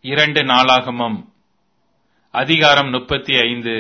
இரண்டு நாளாகமம் அதிகாரம் முப்பத்தி ஐந்து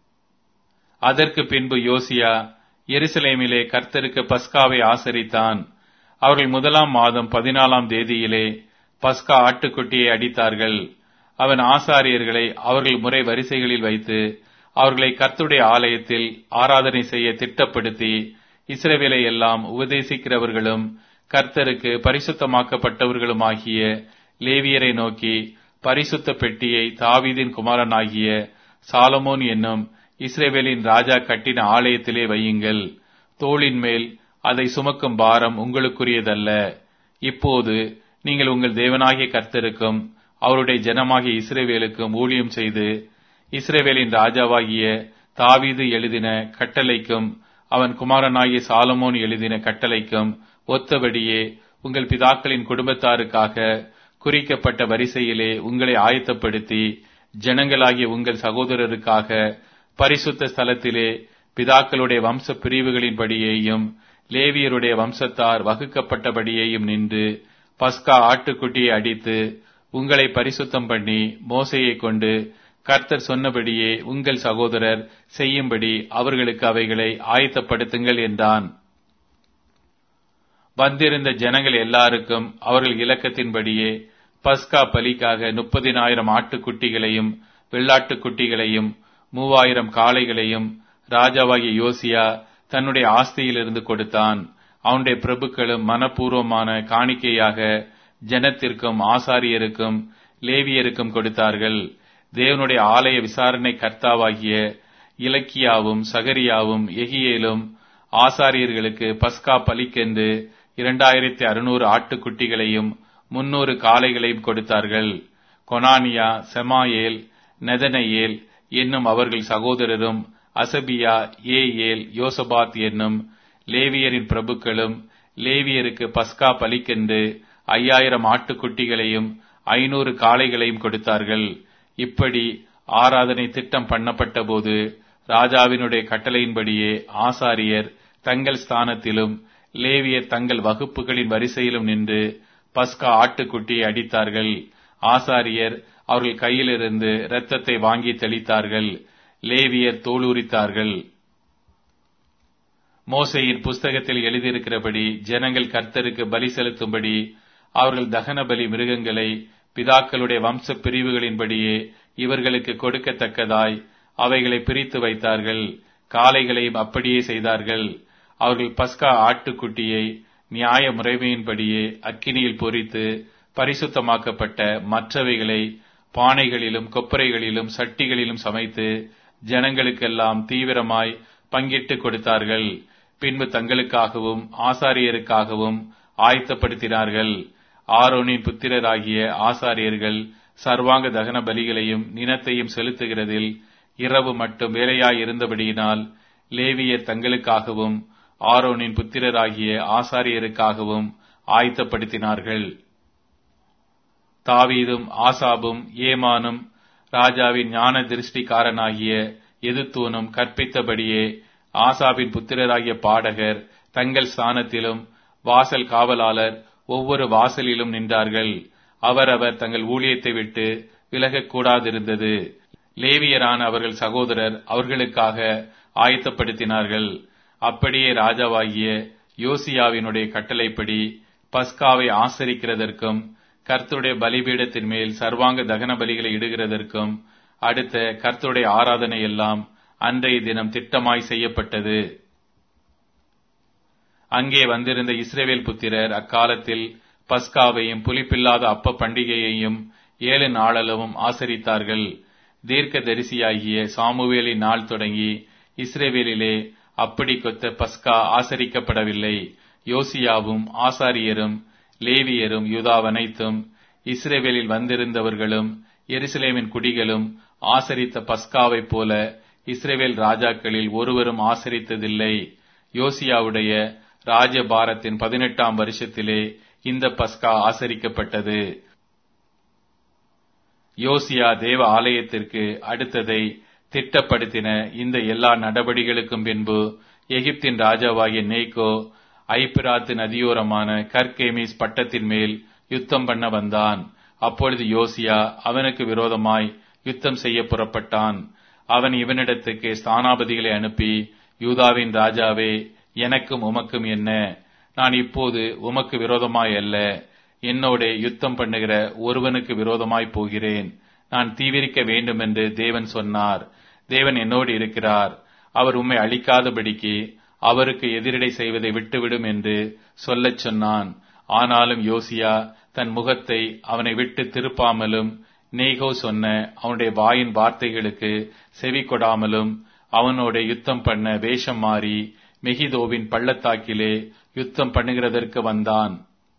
அதற்கு பின்பு யோசியா எருசலேமிலே கர்த்தருக்கு பஸ்காவை ஆசரித்தான் அவர்கள் முதலாம் மாதம் பதினாலாம் தேதியிலே பஸ்கா ஆட்டுக்குட்டியை அடித்தார்கள் அவன் ஆசாரியர்களை அவர்கள் முறை வரிசைகளில் வைத்து அவர்களை கர்த்துடைய ஆலயத்தில் ஆராதனை செய்ய திட்டப்படுத்தி இஸ்ரவேலை எல்லாம் உபதேசிக்கிறவர்களும் கர்த்தருக்கு பரிசுத்தமாக்கப்பட்டவர்களுமாகிய லேவியரை நோக்கி பரிசுத்த பெட்டியை தாவீதின் குமாரனாகிய சாலமோன் என்னும் இஸ்ரேவேலின் ராஜா கட்டின ஆலயத்திலே வையுங்கள் தோளின் மேல் அதை சுமக்கும் பாரம் உங்களுக்குரியதல்ல இப்போது நீங்கள் உங்கள் தேவனாகிய கர்த்தருக்கும் அவருடைய ஜனமாகிய இஸ்ரேவேலுக்கும் ஊழியம் செய்து இஸ்ரேவேலின் ராஜாவாகிய தாவீது எழுதின கட்டளைக்கும் அவன் குமாரனாகிய சாலமோன் எழுதின கட்டளைக்கும் ஒத்தபடியே உங்கள் பிதாக்களின் குடும்பத்தாருக்காக குறிக்கப்பட்ட வரிசையிலே உங்களை ஆயத்தப்படுத்தி ஜனங்களாகிய உங்கள் சகோதரருக்காக பரிசுத்த ஸ்தலத்திலே பிதாக்களுடைய வம்ச பிரிவுகளின்படியேயும் லேவியருடைய வம்சத்தார் வகுக்கப்பட்டபடியேயும் நின்று பஸ்கா ஆட்டுக்குட்டியை அடித்து உங்களை பரிசுத்தம் பண்ணி மோசையை கொண்டு கர்த்தர் சொன்னபடியே உங்கள் சகோதரர் செய்யும்படி அவர்களுக்கு அவைகளை ஆயத்தப்படுத்துங்கள் என்றான் வந்திருந்த ஜனங்கள் எல்லாருக்கும் அவர்கள் இலக்கத்தின்படியே பஸ்கா பலிக்காக முப்பதினாயிரம் ஆட்டுக்குட்டிகளையும் வெள்ளாட்டுக்குட்டிகளையும் மூவாயிரம் காளைகளையும் ராஜாவாகிய யோசியா தன்னுடைய ஆஸ்தியிலிருந்து கொடுத்தான் அவனுடைய பிரபுக்களும் மனப்பூர்வமான காணிக்கையாக ஜனத்திற்கும் ஆசாரியருக்கும் லேவியருக்கும் கொடுத்தார்கள் தேவனுடைய ஆலய விசாரணை கர்த்தாவாகிய இலக்கியாவும் சகரியாவும் எகியேலும் ஆசாரியர்களுக்கு பஸ்கா பலிக்கென்று இரண்டாயிரத்தி அறுநூறு ஆட்டுக்குட்டிகளையும் முன்னூறு காளைகளையும் கொடுத்தார்கள் கொனானியா செமாயேல் நெதனையேல் என்னும் அவர்கள் சகோதரரும் அசபியா ஏ ஏல் யோசபாத் என்னும் லேவியரின் பிரபுக்களும் லேவியருக்கு பஸ்கா பலிக்கென்று ஐயாயிரம் ஆட்டுக்குட்டிகளையும் ஐநூறு காளைகளையும் கொடுத்தார்கள் இப்படி ஆராதனை திட்டம் பண்ணப்பட்ட போது ராஜாவினுடைய கட்டளையின்படியே ஆசாரியர் தங்கள் ஸ்தானத்திலும் லேவியர் தங்கள் வகுப்புகளின் வரிசையிலும் நின்று பஸ்கா ஆட்டுக்குட்டியை அடித்தார்கள் ஆசாரியர் அவர்கள் கையிலிருந்து இரத்தத்தை வாங்கி தெளித்தார்கள் லேவியர் தோலுரித்தார்கள் மோசையின் புஸ்தகத்தில் எழுதியிருக்கிறபடி ஜனங்கள் கர்த்தருக்கு பலி செலுத்தும்படி அவர்கள் தகன பலி மிருகங்களை பிதாக்களுடைய வம்ச பிரிவுகளின்படியே இவர்களுக்கு கொடுக்கத்தக்கதாய் அவைகளை பிரித்து வைத்தார்கள் காளைகளையும் அப்படியே செய்தார்கள் அவர்கள் பஸ்கா ஆட்டுக்குட்டியை நியாய முறைமையின்படியே அக்கினியில் பொறித்து பரிசுத்தமாக்கப்பட்ட மற்றவைகளை பானைகளிலும் கொப்பரைகளிலும் சட்டிகளிலும் சமைத்து ஜனங்களுக்கெல்லாம் தீவிரமாய் பங்கிட்டு கொடுத்தார்கள் பின்பு தங்களுக்காகவும் ஆசாரியருக்காகவும் ஆயத்தப்படுத்தினார்கள் ஆரோனின் புத்திரராகிய ஆசாரியர்கள் சர்வாங்க தகன பலிகளையும் நினத்தையும் செலுத்துகிறதில் இரவு மட்டும் வேலையாயிருந்தபடியினால் லேவியர் தங்களுக்காகவும் ஆரோனின் புத்திரராகிய ஆசாரியருக்காகவும் ஆயத்தப்படுத்தினார்கள் தாவீதும் ஆசாபும் ஏமானும் ராஜாவின் ஞான திருஷ்டிக்காரனாகிய எதுத்தூனும் கற்பித்தபடியே ஆசாபின் புத்திரராகிய பாடகர் தங்கள் ஸ்தானத்திலும் வாசல் காவலாளர் ஒவ்வொரு வாசலிலும் நின்றார்கள் அவரவர் தங்கள் ஊழியத்தை விட்டு விலகக்கூடாதிருந்தது லேவியரான அவர்கள் சகோதரர் அவர்களுக்காக ஆயத்தப்படுத்தினார்கள் அப்படியே ராஜாவாகிய யோசியாவினுடைய கட்டளைப்படி பஸ்காவை ஆசரிக்கிறதற்கும் கர்த்தருடைய பலிபீடத்தின் மேல் சர்வாங்க தகன பலிகளை இடுகிறதற்கும் அடுத்த கர்த்தருடைய ஆராதனை எல்லாம் அன்றைய தினம் திட்டமாய் செய்யப்பட்டது அங்கே வந்திருந்த இஸ்ரேவேல் புத்திரர் அக்காலத்தில் பஸ்காவையும் புலிப்பில்லாத அப்ப பண்டிகையையும் ஏழு நாளளவும் ஆசரித்தார்கள் தீர்க்க தரிசியாகிய சாமுவேலின் நாள் தொடங்கி இஸ்ரேவேலிலே அப்படி கொத்த பஸ்கா ஆசரிக்கப்படவில்லை யோசியாவும் ஆசாரியரும் லேவியரும் யூதாவனைத்தும் இஸ்ரேவேலில் வந்திருந்தவர்களும் எருசலேமின் குடிகளும் ஆசரித்த பஸ்காவைப் போல இஸ்ரேவேல் ராஜாக்களில் ஒருவரும் ஆசரித்ததில்லை யோசியாவுடைய ராஜபாரத்தின் பதினெட்டாம் வருஷத்திலே இந்த பஸ்கா ஆசரிக்கப்பட்டது யோசியா தேவ ஆலயத்திற்கு அடுத்ததை திட்டப்படுத்தின இந்த எல்லா நடவடிக்கைகளுக்கும் பின்பு எகிப்தின் ராஜாவாகிய நேக்கோ ஐப்பிராத்து நதியோரமான கர்கேமிஸ் பட்டத்தின் மேல் யுத்தம் பண்ண வந்தான் அப்பொழுது யோசியா அவனுக்கு விரோதமாய் யுத்தம் செய்ய புறப்பட்டான் அவன் இவனிடத்துக்கு ஸ்தானாபதிகளை அனுப்பி யூதாவின் ராஜாவே எனக்கும் உமக்கும் என்ன நான் இப்போது உமக்கு விரோதமாய் அல்ல என்னோட யுத்தம் பண்ணுகிற ஒருவனுக்கு விரோதமாய் போகிறேன் நான் தீவிரிக்க வேண்டும் என்று தேவன் சொன்னார் தேவன் என்னோடு இருக்கிறார் அவர் உம்மை அழிக்காதபடிக்கு அவருக்கு எதிரிடை செய்வதை விட்டுவிடும் என்று சொல்லச் சொன்னான் ஆனாலும் யோசியா தன் முகத்தை அவனை விட்டு திருப்பாமலும் நேகோ சொன்ன அவனுடைய வாயின் வார்த்தைகளுக்கு செவி கொடாமலும் அவனோட யுத்தம் பண்ண வேஷம் மாறி மெகிதோவின் பள்ளத்தாக்கிலே யுத்தம் பண்ணுகிறதற்கு வந்தான்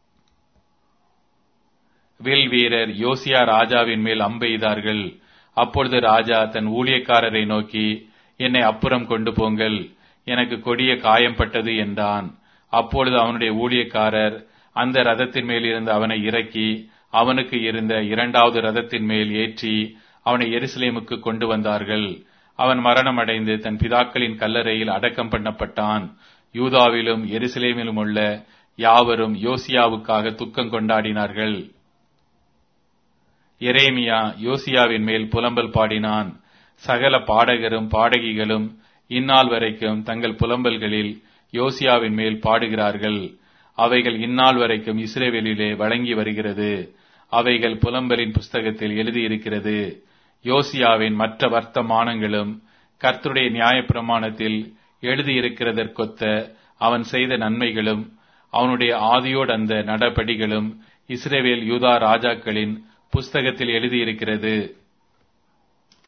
வில் வீரர் யோசியா ராஜாவின் மேல் அம்பெய்தார்கள் அப்பொழுது ராஜா தன் ஊழியக்காரரை நோக்கி என்னை அப்புறம் கொண்டு போங்கள் எனக்கு கொடிய காயம்பட்டது என்றான் அப்பொழுது அவனுடைய ஊழியக்காரர் அந்த ரதத்தின் மேல் இருந்து அவனை இறக்கி அவனுக்கு இருந்த இரண்டாவது ரதத்தின் மேல் ஏற்றி அவனை எருசலேமுக்கு கொண்டு வந்தார்கள் அவன் மரணமடைந்து தன் பிதாக்களின் கல்லறையில் அடக்கம் பண்ணப்பட்டான் யூதாவிலும் எருசலேமிலும் உள்ள யாவரும் யோசியாவுக்காக துக்கம் கொண்டாடினார்கள் எரேமியா யோசியாவின் மேல் புலம்பல் பாடினான் சகல பாடகரும் பாடகிகளும் இந்நாள் வரைக்கும் தங்கள் புலம்பல்களில் யோசியாவின் மேல் பாடுகிறார்கள் அவைகள் இந்நாள் வரைக்கும் இஸ்ரேவேலிலே வழங்கி வருகிறது அவைகள் புலம்பலின் புஸ்தகத்தில் எழுதியிருக்கிறது யோசியாவின் மற்ற வர்த்தமானங்களும் கர்த்தருடைய நியாயப்பிரமாணத்தில் எழுதியிருக்கிறதற்கொத்த அவன் செய்த நன்மைகளும் அவனுடைய ஆதியோடு அந்த நடபடிகளும் இஸ்ரேவேல் யூதா ராஜாக்களின் புஸ்தகத்தில் எழுதியிருக்கிறது